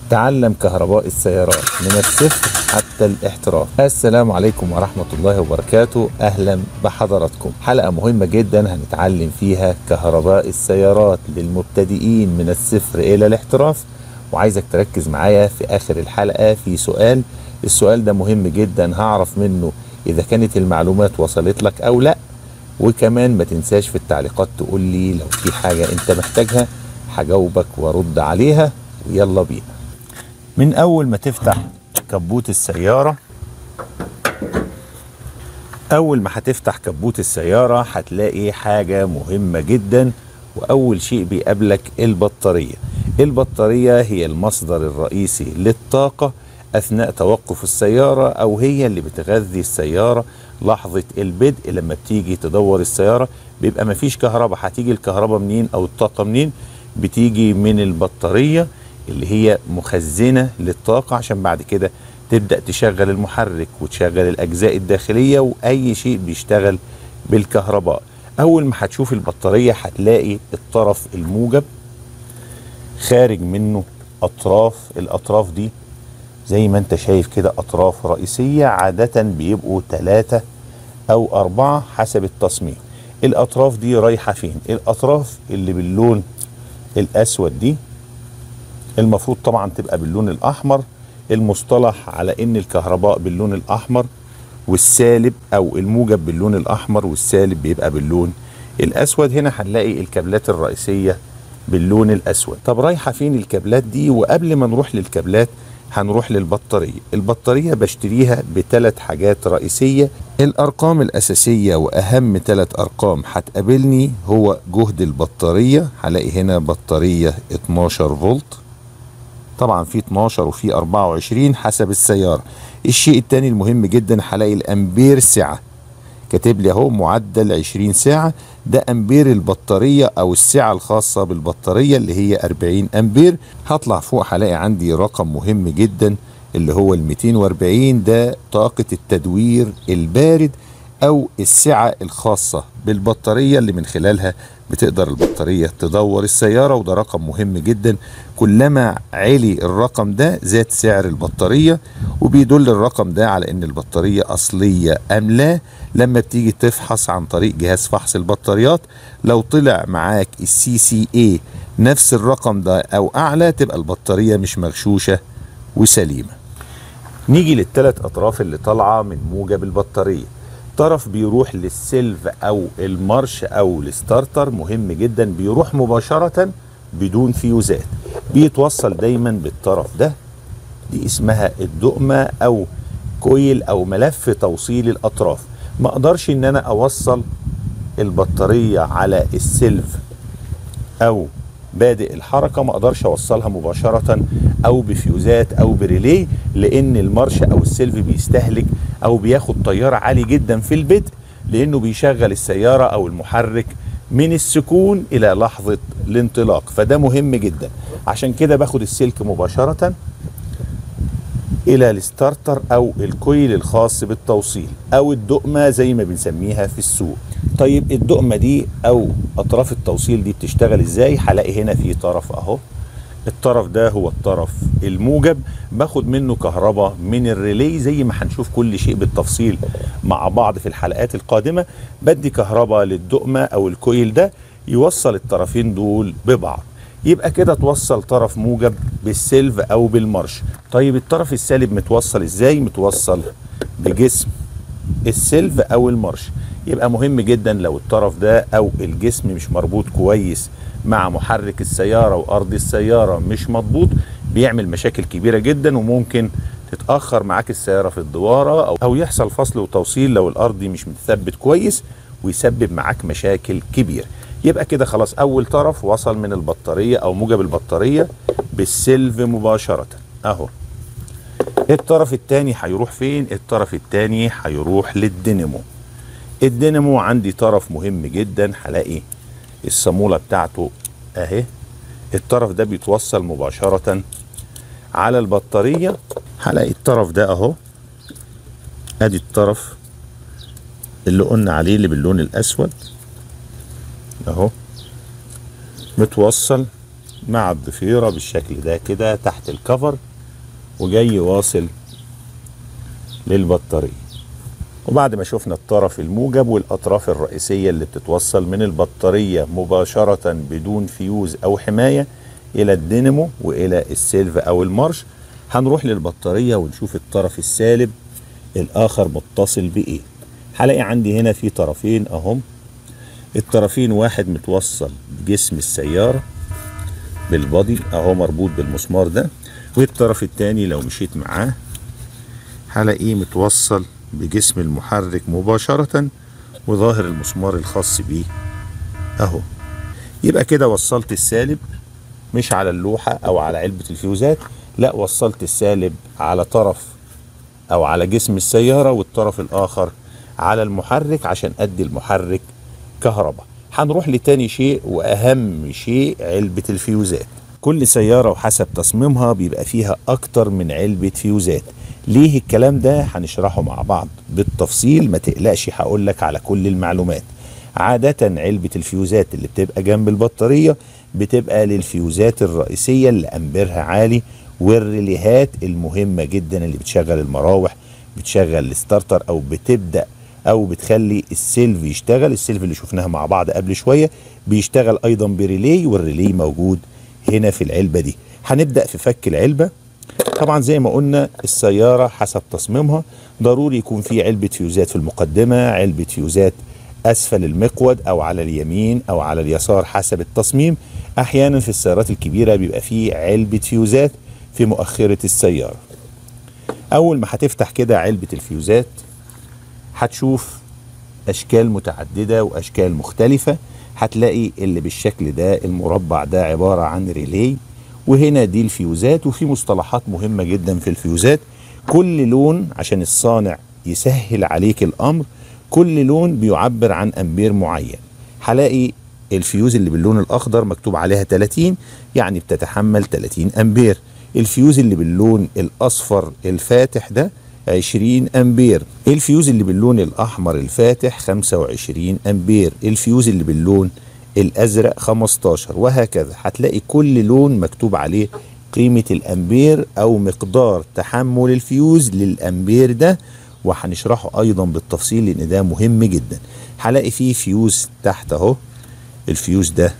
تعلم كهرباء السيارات من الصفر حتى الاحتراف السلام عليكم ورحمة الله وبركاته أهلا بحضراتكم حلقة مهمة جدا هنتعلم فيها كهرباء السيارات للمبتدئين من الصفر إلى الاحتراف وعايزك تركز معايا في آخر الحلقة في سؤال السؤال ده مهم جدا هعرف منه إذا كانت المعلومات وصلت لك أو لأ وكمان ما تنساش في التعليقات تقول لي لو في حاجة انت محتاجها هجاوبك وارد عليها ويلا بينا من اول ما تفتح كبوت السيارة اول ما هتفتح كبوت السيارة هتلاقي حاجة مهمة جدا واول شيء بيقابلك البطارية البطارية هي المصدر الرئيسي للطاقة اثناء توقف السيارة او هي اللي بتغذي السيارة لحظة البدء لما بتيجي تدور السيارة بيبقى مفيش كهرباء هتيجي الكهرباء منين او الطاقة منين بتيجي من البطارية اللي هي مخزنة للطاقة عشان بعد كده تبدأ تشغل المحرك وتشغل الأجزاء الداخلية وأي شيء بيشتغل بالكهرباء أول ما هتشوف البطارية هتلاقي الطرف الموجب خارج منه أطراف الأطراف دي زي ما انت شايف كده أطراف رئيسية عادة بيبقوا ثلاثة أو أربعة حسب التصميم الأطراف دي رايحة فين الأطراف اللي باللون الأسود دي المفروض طبعا تبقى باللون الأحمر المصطلح على ان الكهرباء باللون الاحمر والسالب او الموجب باللون الاحمر والسالب بيبقى باللون الاسود هنا هنلاقي الكابلات الرئيسيه باللون الاسود طب رايحه فين الكابلات دي وقبل ما نروح للكابلات هنروح للبطاريه البطاريه بشتريها بثلاث حاجات رئيسيه الارقام الاساسيه واهم ثلاث ارقام هتقابلني هو جهد البطاريه هلاقي هنا بطاريه 12 فولت طبعا في 12 وفي 24 حسب السياره الشيء الثاني المهم جدا هلاقي الامبير سعه كاتب لي اهو معدل 20 ساعه ده امبير البطاريه او السعه الخاصه بالبطاريه اللي هي 40 امبير هطلع فوق هلاقي عندي رقم مهم جدا اللي هو ال 240 ده طاقه التدوير البارد او السعه الخاصه بالبطاريه اللي من خلالها بتقدر البطاريه تدور السياره وده رقم مهم جدا كلما علي الرقم ده زاد سعر البطاريه وبيدل الرقم ده على ان البطاريه اصليه ام لا لما بتيجي تفحص عن طريق جهاز فحص البطاريات لو طلع معاك السي سي اي نفس الرقم ده او اعلى تبقى البطاريه مش مغشوشه وسليمه نيجي للثلاث اطراف اللي طالعه من موجب البطاريه طرف بيروح للسلف او المارش او الستارتر مهم جدا بيروح مباشرة بدون فيوزات بيتوصل دايما بالطرف ده دي اسمها الدقمة او كويل او ملف توصيل الاطراف ما اقدرش ان انا اوصل البطارية على السلف او بادئ الحركة ما اقدرش اوصلها مباشرة او بفيوزات او بريليه لان المارش او السلف بيستهلك او بياخد تيار عالي جدا في البدء لانه بيشغل السيارة او المحرك من السكون الى لحظة الانطلاق فده مهم جدا عشان كده باخد السلك مباشرة الى الستارتر او الكويل الخاص بالتوصيل او الدقمة زي ما بنسميها في السوق طيب الدقمة دي او اطراف التوصيل دي بتشتغل ازاي هلاقي هنا في طرف اهو الطرف ده هو الطرف الموجب باخد منه كهرباء من الريلي زي ما هنشوف كل شيء بالتفصيل مع بعض في الحلقات القادمة بدي كهرباء للدقمة او الكويل ده يوصل الطرفين دول ببعض يبقى كده توصل طرف موجب بالسلف او بالمارش طيب الطرف السالب متوصل ازاي متوصل بجسم السلف او المارش يبقى مهم جدا لو الطرف ده او الجسم مش مربوط كويس مع محرك السيارة وارض السيارة مش مضبوط بيعمل مشاكل كبيرة جدا وممكن تتأخر معاك السيارة في الدوارة أو, أو يحصل فصل وتوصيل لو الأرض مش متثبت كويس ويسبب معاك مشاكل كبيرة يبقى كده خلاص أول طرف وصل من البطارية أو موجب البطارية بالسلف مباشرة أهو الطرف الثاني هيروح فين الطرف الثاني هيروح للدينامو الدينامو عندي طرف مهم جدا هلاقي الصامولة بتاعته اهي الطرف ده بيتوصل مباشرة على البطارية هلاقي الطرف ده اهو ادي الطرف اللي قلنا عليه اللي باللون الاسود اهو متوصل مع الضفيرة بالشكل ده كده تحت الكفر وجاي واصل للبطارية وبعد ما شفنا الطرف الموجب والأطراف الرئيسية اللي بتتوصل من البطارية مباشرة بدون فيوز أو حماية إلى الدينامو وإلى السيلف أو المارش هنروح للبطارية ونشوف الطرف السالب الآخر متصل بإيه هلاقي عندي هنا في طرفين أهم الطرفين واحد متوصل بجسم السيارة بالبادي اهو مربوط بالمسمار ده والطرف التاني لو مشيت معاه هلاقيه متوصل بجسم المحرك مباشرة وظاهر المسمار الخاص بيه اهو يبقى كده وصلت السالب مش على اللوحة او على علبة الفيوزات لا وصلت السالب على طرف او على جسم السيارة والطرف الاخر على المحرك عشان ادي المحرك كهرباء هنروح لتاني شيء واهم شيء علبة الفيوزات كل سيارة وحسب تصميمها بيبقى فيها اكتر من علبة فيوزات ليه الكلام ده هنشرحه مع بعض بالتفصيل ما تقلقش هقولك على كل المعلومات عادة علبة الفيوزات اللي بتبقى جنب البطارية بتبقى للفيوزات الرئيسية اللي أمبيرها عالي والريليهات المهمة جدا اللي بتشغل المراوح بتشغل الستارتر أو بتبدأ او بتخلي السيلف يشتغل السيلف اللي شفناها مع بعض قبل شويه بيشتغل ايضا بريلي والريلي موجود هنا في العلبه دي هنبدا في فك العلبه طبعا زي ما قلنا السياره حسب تصميمها ضروري يكون في علبه فيوزات في المقدمه علبه فيوزات اسفل المقود او على اليمين او على اليسار حسب التصميم احيانا في السيارات الكبيره بيبقى في علبه فيوزات في مؤخره السياره اول ما هتفتح كده علبه الفيوزات هتشوف اشكال متعدده واشكال مختلفه هتلاقي اللي بالشكل ده المربع ده عباره عن ريلي وهنا دي الفيوزات وفي مصطلحات مهمه جدا في الفيوزات كل لون عشان الصانع يسهل عليك الامر كل لون بيعبر عن امبير معين هلاقي الفيوز اللي باللون الاخضر مكتوب عليها 30 يعني بتتحمل 30 امبير الفيوز اللي باللون الاصفر الفاتح ده 20 امبير الفيوز اللي باللون الاحمر الفاتح 25 امبير الفيوز اللي باللون الازرق 15 وهكذا هتلاقي كل لون مكتوب عليه قيمة الامبير او مقدار تحمل الفيوز للامبير ده وهنشرحه ايضا بالتفصيل لان ده مهم جدا هلاقي فيه فيوز تحت اهو الفيوز ده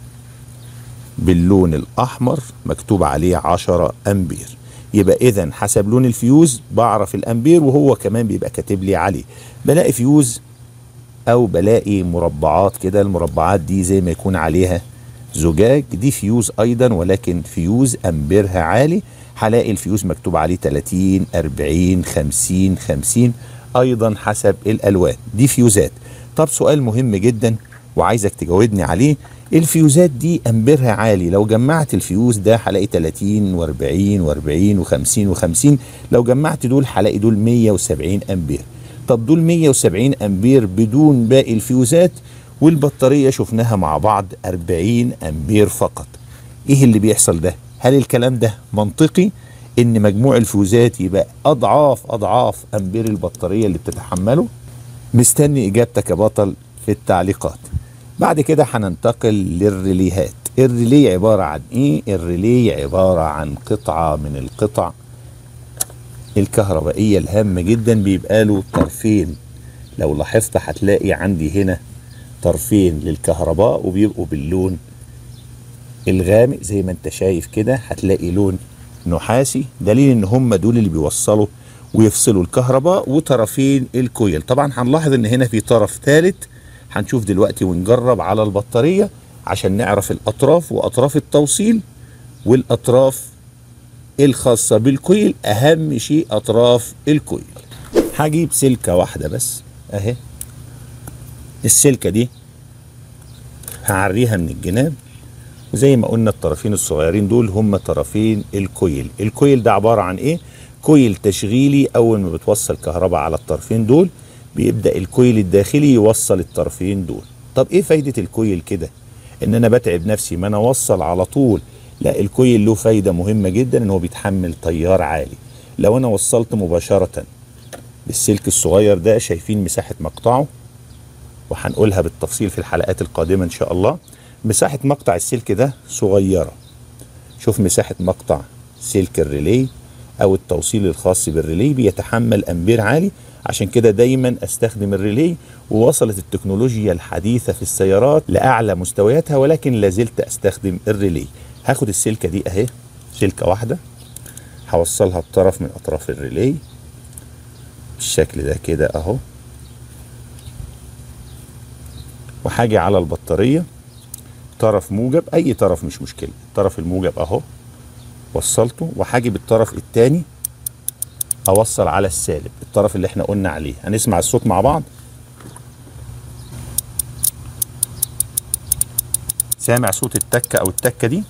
باللون الاحمر مكتوب عليه 10 امبير يبقى اذا حسب لون الفيوز بعرف الامبير وهو كمان بيبقى كاتب لي عليه بلاقي فيوز او بلاقي مربعات كده المربعات دي زي ما يكون عليها زجاج دي فيوز ايضا ولكن فيوز امبيرها عالي هلاقي الفيوز مكتوب عليه 30 40 50 50 ايضا حسب الالوان دي فيوزات طب سؤال مهم جدا وعايزك تجاوبني عليه الفيوزات دي امبيرها عالي لو جمعت الفيوز ده هلاقي 30 و40 و40 و50 و50 لو جمعت دول هلاقي دول 170 امبير طب دول 170 امبير بدون باقي الفيوزات والبطاريه شفناها مع بعض 40 امبير فقط ايه اللي بيحصل ده هل الكلام ده منطقي ان مجموع الفيوزات يبقى اضعاف اضعاف امبير البطاريه اللي بتتحمله مستني اجابتك يا بطل في التعليقات بعد كده هننتقل للريليهات الريلي عبارة عن ايه الريلي عبارة عن قطعة من القطع الكهربائية الهامة جدا بيبقى له طرفين لو لاحظت هتلاقي عندي هنا طرفين للكهرباء وبيبقوا باللون الغامق زي ما انت شايف كده هتلاقي لون نحاسي دليل ان هم دول اللي بيوصلوا ويفصلوا الكهرباء وطرفين الكويل طبعا هنلاحظ ان هنا في طرف ثالث هنشوف دلوقتي ونجرب على البطارية عشان نعرف الأطراف وأطراف التوصيل والأطراف الخاصة بالكويل أهم شيء أطراف الكويل هجيب سلكة واحدة بس أهي السلكة دي هعريها من الجناب وزي ما قلنا الطرفين الصغيرين دول هم طرفين الكويل الكويل ده عبارة عن ايه كويل تشغيلي اول ما بتوصل كهرباء على الطرفين دول بيبدأ الكويل الداخلي يوصل الطرفين دول طب ايه فايدة الكويل كده ان انا بتعب نفسي ما انا اوصل على طول لا الكويل له فايدة مهمة جدا ان هو بيتحمل تيار عالي لو انا وصلت مباشرة بالسلك الصغير ده شايفين مساحة مقطعه وهنقولها بالتفصيل في الحلقات القادمة ان شاء الله مساحة مقطع السلك ده صغيرة شوف مساحة مقطع سلك الريلي او التوصيل الخاص بالريلي بيتحمل امبير عالي عشان كده دايما استخدم الريلي ووصلت التكنولوجيا الحديثة في السيارات لاعلى مستوياتها ولكن لازلت استخدم الريلي هاخد السلكة دي اهي سلكة واحدة هوصلها بطرف من اطراف الريلي بالشكل ده كده اهو وهاجي على البطارية طرف موجب اي طرف مش مشكلة الطرف الموجب اهو وصلته وهاجي بالطرف التاني اوصل على السالب الطرف اللي احنا قلنا عليه هنسمع الصوت مع بعض سامع صوت التكة او التكة دي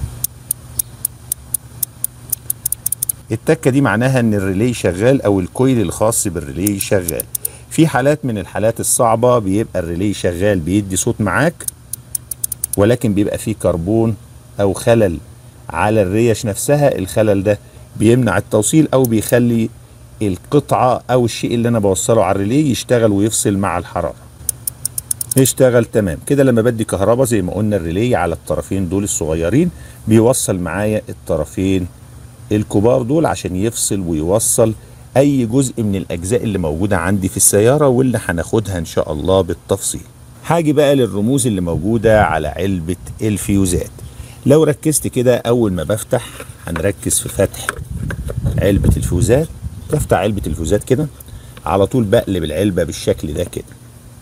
التكة دي معناها ان الريلي شغال او الكويل الخاص بالريلي شغال في حالات من الحالات الصعبة بيبقى الريلي شغال بيدي صوت معاك ولكن بيبقى فيه كربون او خلل على الريش نفسها الخلل ده بيمنع التوصيل او بيخلي القطعة او الشيء اللي انا بوصله على الريلي يشتغل ويفصل مع الحرارة يشتغل تمام كده لما بدي كهرباء زي ما قلنا الريلي على الطرفين دول الصغيرين بيوصل معايا الطرفين الكبار دول عشان يفصل ويوصل اي جزء من الاجزاء اللي موجودة عندي في السيارة واللي هناخدها ان شاء الله بالتفصيل هاجي بقى للرموز اللي موجودة على علبة الفيوزات لو ركزت كده اول ما بفتح هنركز في فتح علبة الفيوزات بفتح علبة الفيوزات كده على طول بقلب العلبة بالشكل ده كده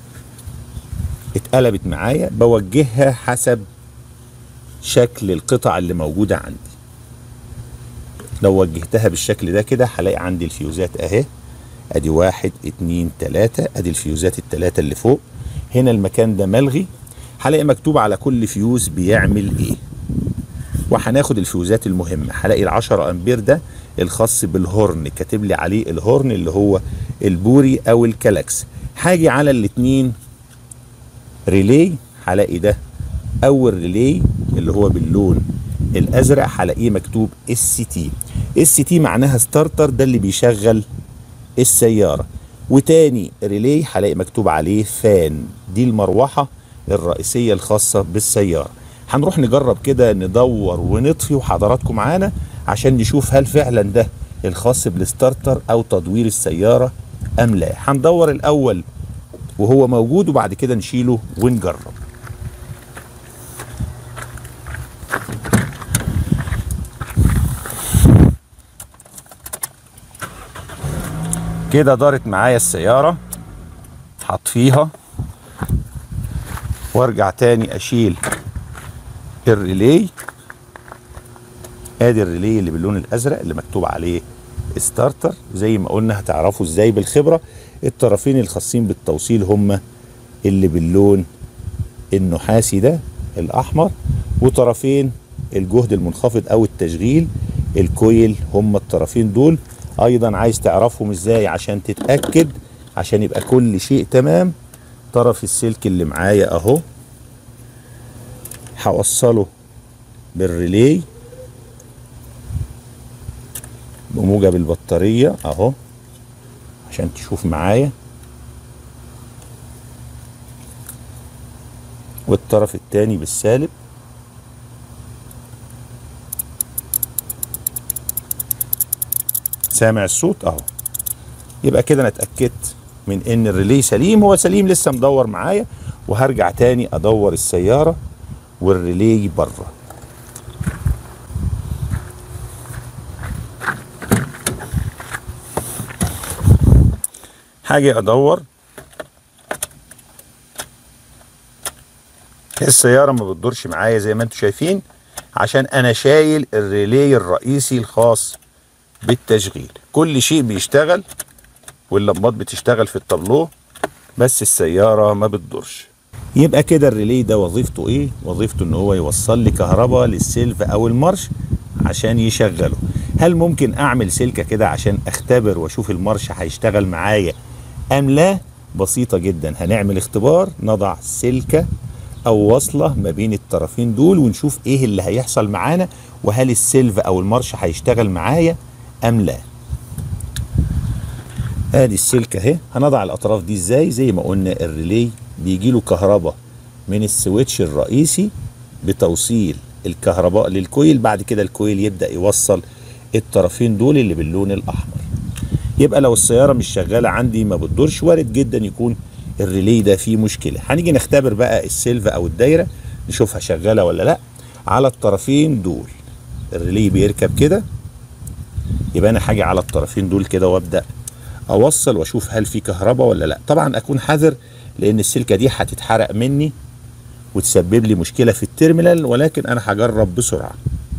اتقلبت معايا بوجهها حسب شكل القطع اللي موجودة عندي لو وجهتها بالشكل ده كده هلاقي عندي الفيوزات اهي ادي واحد اتنين تلاتة ادي الفيوزات التلاتة اللي فوق هنا المكان ده ملغي هلاقي مكتوب على كل فيوز بيعمل ايه وهناخد الفيوزات المهمة هلاقي العشرة امبير ده الخاص بالهورن كاتب لي عليه الهورن اللي هو البوري او الكلاكس هاجي على الاتنين ريلي هلاقي ده اول ريلي اللي هو باللون الازرق هلاقيه مكتوب اس تي اس تي معناها ستارتر ده اللي بيشغل السياره وتاني ريلي هلاقي مكتوب عليه فان دي المروحه الرئيسيه الخاصه بالسياره هنروح نجرب كده ندور ونطفي وحضراتكم معانا عشان نشوف هل فعلا ده الخاص بالستارتر او تدوير السياره ام لا هندور الاول وهو موجود وبعد كده نشيله ونجرب كده دارت معايا السيارة هطفيها وارجع تاني اشيل الريلي ادي الريلي اللي باللون الازرق اللي مكتوب عليه ستارتر زي ما قلنا هتعرفوا ازاي بالخبرة الطرفين الخاصين بالتوصيل هما اللي باللون النحاسي ده الاحمر وطرفين الجهد المنخفض او التشغيل الكويل هما الطرفين دول ايضا عايز تعرفهم ازاي عشان تتاكد عشان يبقى كل شيء تمام طرف السلك اللي معايا اهو هوصله بالريلي بموجب البطارية اهو عشان تشوف معايا والطرف التاني بالسالب سامع الصوت اهو يبقى كده انا اتاكدت من ان الريلي سليم هو سليم لسه مدور معايا وهرجع تاني ادور السياره والريلي بره هاجي ادور السياره ما بتدورش معايا زي ما انتم شايفين عشان انا شايل الريلي الرئيسي الخاص بالتشغيل كل شيء بيشتغل واللمبات بتشتغل في التابلو بس السيارة ما بتدورش يبقى كده الريلي ده وظيفته ايه وظيفته ان هو يوصل لي كهرباء للسلف او المارش عشان يشغله هل ممكن اعمل سلكة كده عشان اختبر واشوف المارش هيشتغل معايا ام لا بسيطة جدا هنعمل اختبار نضع سلكة او وصلة ما بين الطرفين دول ونشوف ايه اللي هيحصل معانا وهل السلف او المارش هيشتغل معايا ام لا ادي السلك اهي هنضع الاطراف دي ازاي زي ما قلنا الريلي بيجي له كهرباء من السويتش الرئيسي بتوصيل الكهرباء للكويل بعد كده الكويل يبدا يوصل الطرفين دول اللي باللون الاحمر يبقى لو السياره مش شغاله عندي ما بتدورش وارد جدا يكون الريلي ده فيه مشكله هنيجي نختبر بقى السلف او الدايره نشوفها شغاله ولا لا على الطرفين دول الريلي بيركب كده يبقى انا هاجي على الطرفين دول كده وابدا اوصل واشوف هل في كهرباء ولا لا طبعا اكون حذر لان السلكه دي هتتحرق مني وتسبب لي مشكله في التيرمينال ولكن انا هجرب بسرعه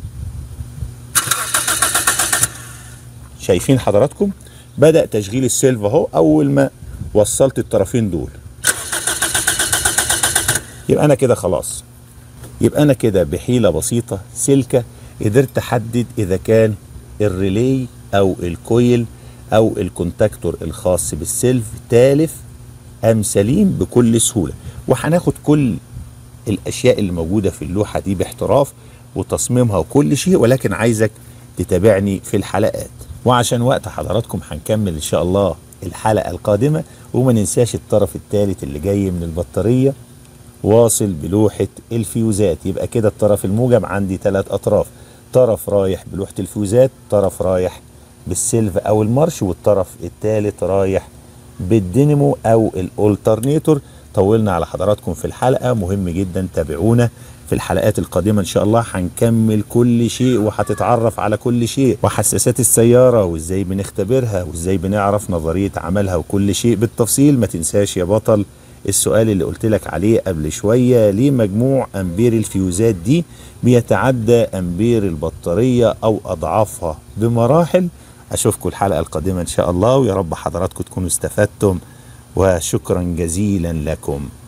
شايفين حضراتكم بدا تشغيل السيلف اهو اول ما وصلت الطرفين دول يبقى انا كده خلاص يبقى انا كده بحيله بسيطه سلكه قدرت احدد اذا كان الريلي او الكويل او الكونتاكتور الخاص بالسيلف تالف ام سليم بكل سهوله وهناخد كل الاشياء اللي موجوده في اللوحه دي باحتراف وتصميمها وكل شيء ولكن عايزك تتابعني في الحلقات وعشان وقت حضراتكم هنكمل ان شاء الله الحلقه القادمه وما ننساش الطرف الثالث اللي جاي من البطاريه واصل بلوحه الفيوزات يبقى كده الطرف الموجب عندي ثلاث اطراف طرف رايح بلوحه الفيوزات طرف رايح بالسيلف او المارش والطرف الثالث رايح بالدينامو او الالترنيتور طولنا على حضراتكم في الحلقه مهم جدا تابعونا في الحلقات القادمة إن شاء الله هنكمل كل شيء وهتتعرف على كل شيء وحساسات السيارة وإزاي بنختبرها وإزاي بنعرف نظرية عملها وكل شيء بالتفصيل ما تنساش يا بطل السؤال اللي قلت لك عليه قبل شوية ليه مجموع أمبير الفيوزات دي بيتعدى أمبير البطارية أو أضعافها بمراحل أشوفكم الحلقة القادمة إن شاء الله ويا رب حضراتكم تكونوا استفدتم وشكرا جزيلا لكم